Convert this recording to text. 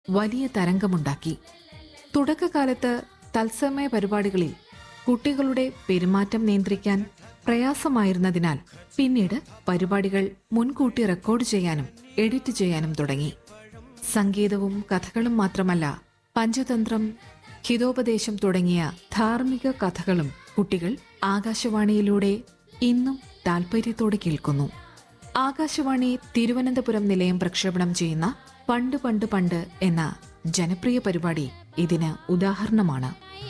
വലിയ തരംഗമുണ്ടാക്കി തുടക്കകാലത്ത് തത്സമയ പരിപാടികളിൽ കുട്ടികളുടെ പെരുമാറ്റം നിയന്ത്രിക്കാൻ പ്രയാസമായിരുന്നതിനാൽ പിന്നീട് പരിപാടികൾ മുൻകൂട്ടി റെക്കോർഡ് ചെയ്യാനും എഡിറ്റ് ചെയ്യാനും തുടങ്ങി സംഗീതവും കഥകളും മാത്രമല്ല പഞ്ചതന്ത്രം ഹിതോപദേശം തുടങ്ങിയ ധാർമ്മിക കഥകളും കുട്ടികൾ ആകാശവാണിയിലൂടെ ഇന്നും താൽപര്യത്തോടെ കേൾക്കുന്നു ആകാശവാണി തിരുവനന്തപുരം നിലയം പ്രക്ഷേപണം ചെയ്യുന്ന പണ്ട് പണ്ട് പണ്ട് എന്ന ജനപ്രിയ പരിപാടി ഇതിന് ഉദാഹരണമാണ്